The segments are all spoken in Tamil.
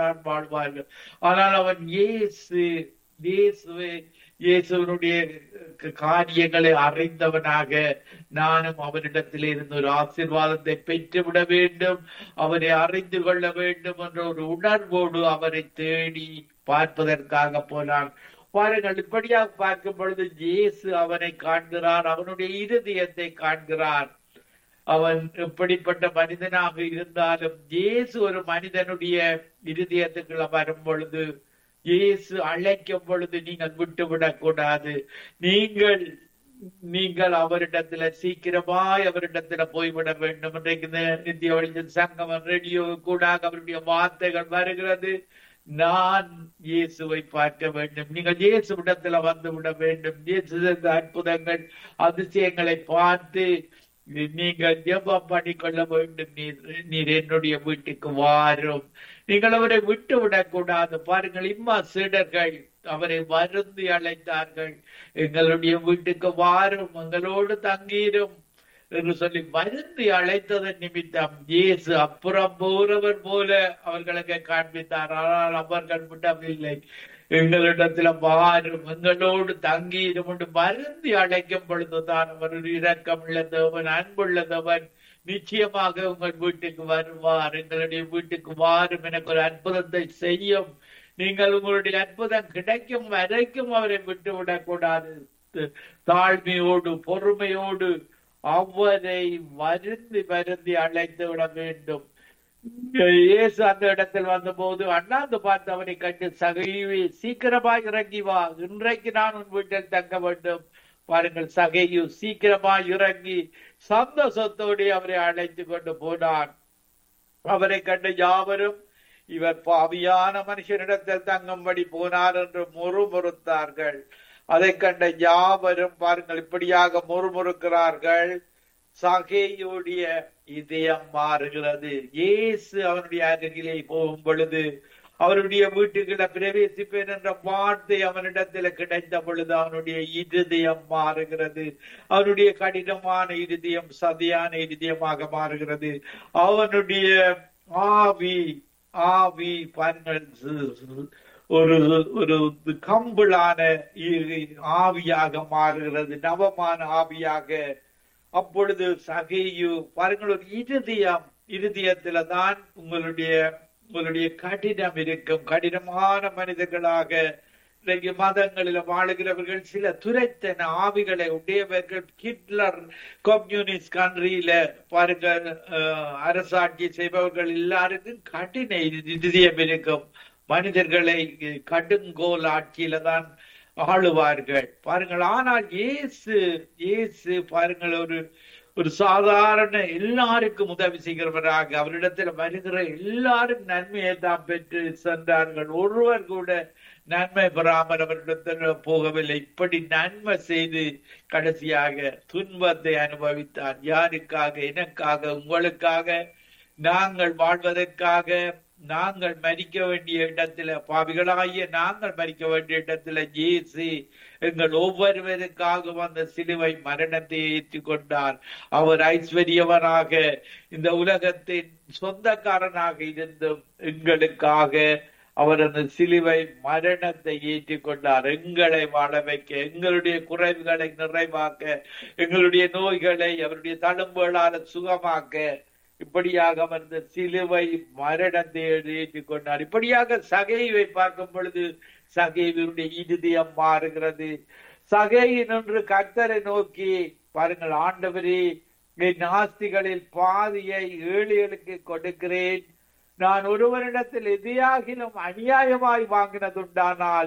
தான் வாழ்வார்கள் ஆனால் அவன் இயேசு இயேசுவை இயேசுவனுடைய காரியங்களை அறிந்தவனாக நானும் அவனிடத்தில் இருந்து ஒரு ஆசீர்வாதத்தை பெற்றுவிட வேண்டும் அவரை அறிந்து கொள்ள வேண்டும் என்ற ஒரு உணர்வோடு அவரை தேடி பார்ப்பதற்காக போனான் பாருங்கள் இப்படியாக பார்க்கும் பொழுது இயேசு அவனை காண்கிறார் அவனுடைய இருதயத்தை காண்கிறார் அவன் எப்படிப்பட்ட மனிதனாக இருந்தாலும் இயேசு ஒரு மனிதனுடைய இருதயத்துக்குள்ள வரும் பொழுது இயேசு அழைக்கும் பொழுது நீங்கள் விட்டுவிடக் கூடாது நீங்கள் நீங்கள் அவரிடத்துல சீக்கிரமாய் அவரிடத்துல போய்விட வேண்டும் இன்றைக்கு இந்த நித்திய வழியின் சங்கமம் ரேடியோ கூட அவருடைய வார்த்தைகள் வருகிறது நான் இயேசுவை பார்க்க வேண்டும் நீங்கள் இயேசுவிடத்துல வந்து விட வேண்டும் இயேசு செய்த அற்புதங்கள் அதிசயங்களை பார்த்து நீங்கள் ஜெபம் பண்ணிக்கொள்ள வேண்டும் நீர் நீர் என்னுடைய வீட்டுக்கு வாரும் நீங்கள் அவரை விட்டு விடக்கூடாது பாருங்கள் இம்மா சீடர்கள் அவரை வருந்தி அழைத்தார்கள் எங்களுடைய வீட்டுக்கு வாரும் எங்களோடு தங்கீரும் என்று சொல்லி வருந்தி அழைத்ததன் நிமித்தம் இயேசு அப்புறம் போறவர் போல அவர்களுக்கு காண்பித்தார் ஆனால் அவர்கள் விடவில்லை எங்களிடத்துல வாரும் எங்களோடு தங்கீரும் என்று வருந்தி அழைக்கும் பொழுதுதான் அவர் இரக்கம் உள்ள தேவன் அன்புள்ள தேவன் நிச்சயமாக உங்கள் வீட்டுக்கு வருவார் எங்களுடைய வீட்டுக்கு வாரும் எனக்கு ஒரு அற்புதத்தை செய்யும் நீங்கள் உங்களுடைய அற்புதம் கிடைக்கும் வரைக்கும் அவரை விட்டுவிடக் கூடாது தாழ்மையோடு பொறுமையோடு அவரை வருந்தி வருந்தி அழைத்து விட வேண்டும் இயேசு அந்த இடத்தில் வந்தபோது அண்ணாந்து பார்த்து அவனை கண்டு சகையுவே சீக்கிரமாய் இறங்கி வா இன்றைக்கு நான் உன் வீட்டில் தங்க வேண்டும் பாருங்கள் சகையு சீக்கிரமாய் இறங்கி சந்தோஷத்தோடு அவரை அழைத்து கொண்டு போனான் அவரை கண்டு யாவரும் இவர் பாவியான மனுஷனிடத்தில் தங்கும்படி போனார் என்று முறுமுறுத்தார்கள் அதை கண்ட யாவரும் பாருங்கள் இப்படியாக முறுமுறுக்கிறார்கள் சகையுடைய இதயம் மாறுகிறது இயேசு அவனுடைய அருகிலே போகும் பொழுது அவருடைய வீட்டுக்குள்ள பிரவேசிப்பேன் என்ற வார்த்தை அவனிடத்துல கிடைத்த பொழுது அவனுடைய இருதயம் மாறுகிறது அவனுடைய கடினமான இருதயம் சதியான இருதயமாக மாறுகிறது அவனுடைய ஆவி ஆவி பாருங்கள் ஒரு ஒரு கம்புளான ஆவியாக மாறுகிறது நவமான ஆவியாக அப்பொழுது சகையு பாருங்கள் ஒரு இருதயம் இருதயத்துல தான் உங்களுடைய உங்களுடைய கடினம் இருக்கும் கடினமான மனிதர்களாக இன்றைக்கு மதங்களில் வாழுகிறவர்கள் சில துரைத்தன ஆவிகளை உடையவர்கள் ஹிட்லர் கம்யூனிஸ்ட் கண்ட்ரியில பாருங்க அரசாட்சி செய்பவர்கள் எல்லாருக்கும் கடின இருதயம் இருக்கும் மனிதர்களை கடுங்கோல் ஆட்சியில தான் ஆளுவார்கள் பாருங்கள் ஆனால் இயேசு இயேசு பாருங்கள் ஒரு ஒரு சாதாரண எல்லாருக்கும் உதவி செய்கிறவராக அவரிடத்தில் வருகிற எல்லாரும் நன்மையை தான் பெற்று சென்றார்கள் ஒருவர் கூட நன்மை பெறாமல் அவரிடத்தில் போகவில்லை இப்படி நன்மை செய்து கடைசியாக துன்பத்தை அனுபவித்தார் யாருக்காக எனக்காக உங்களுக்காக நாங்கள் வாழ்வதற்காக நாங்கள் மறிக்க வேண்டிய இடத்துல பாவிகளாகிய நாங்கள் மறிக்க வேண்டிய இடத்துல இயேசு எங்கள் ஒவ்வொருவருக்காக வந்த சிலுவை மரணத்தை ஏற்றுக்கொண்டார் அவர் ஐஸ்வர்யவராக இந்த உலகத்தின் சொந்தக்காரனாக இருந்தும் எங்களுக்காக அவர் அந்த சிலுவை மரணத்தை ஏற்றுக்கொண்டார் எங்களை வாழ வைக்க எங்களுடைய குறைவுகளை நிறைவாக்க எங்களுடைய நோய்களை அவருடைய தழும்புகளால சுகமாக்க இப்படியாக வந்த சிலுவை மரணத்தை ஏற்றுக்கொண்டார் இப்படியாக சகைவை பார்க்கும் பொழுது சகைவினுடைய இருதயம் மாறுகிறது சகை நின்று கர்த்தரை நோக்கி பாருங்கள் ஆண்டவரே என் ஆஸ்திகளில் பாதியை ஏழைகளுக்கு கொடுக்கிறேன் நான் ஒருவரிடத்தில் எதையாகிலும் அநியாயமாய் வாங்கினதுண்டானால்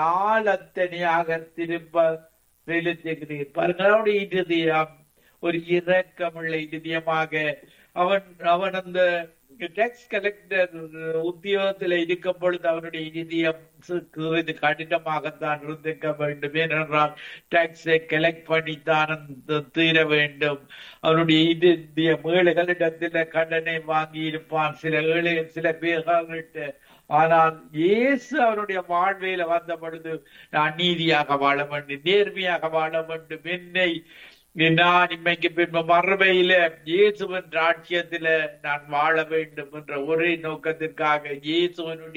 நாளத்தனியாக திரும்ப செலுத்துகிறேன் பாருங்கள் அவனுடைய இருதயம் ஒரு இரக்கமுள்ள இருதயமாக அவன் அவன் அந்த டேக்ஸ் கலெக்டர் உத்தியோகத்தில் இருக்கும் பொழுது அவனுடைய இதயம் இது கடினமாகத்தான் இருந்திருக்க வேண்டும் ஏனென்றால் டாக்ஸை கலெக்ட் பண்ணித்தான் தீர வேண்டும் அவனுடைய இந்திய ஏழைகளிடத்தில் கடனை வாங்கி இருப்பான் சில ஏழை சில பேர்கள்ட்ட ஆனால் இயேசு அவருடைய வாழ்வையில வந்த பொழுது நான் நீதியாக வாழ வேண்டும் நேர்மையாக வாழ வேண்டும் என்னை நான் இன்மைக்கு பின்பு மறுமையில இயேசுவின் ராட்சியத்தில நான் வாழ வேண்டும் என்ற ஒரே நோக்கத்திற்காக இயேசுவனுடைய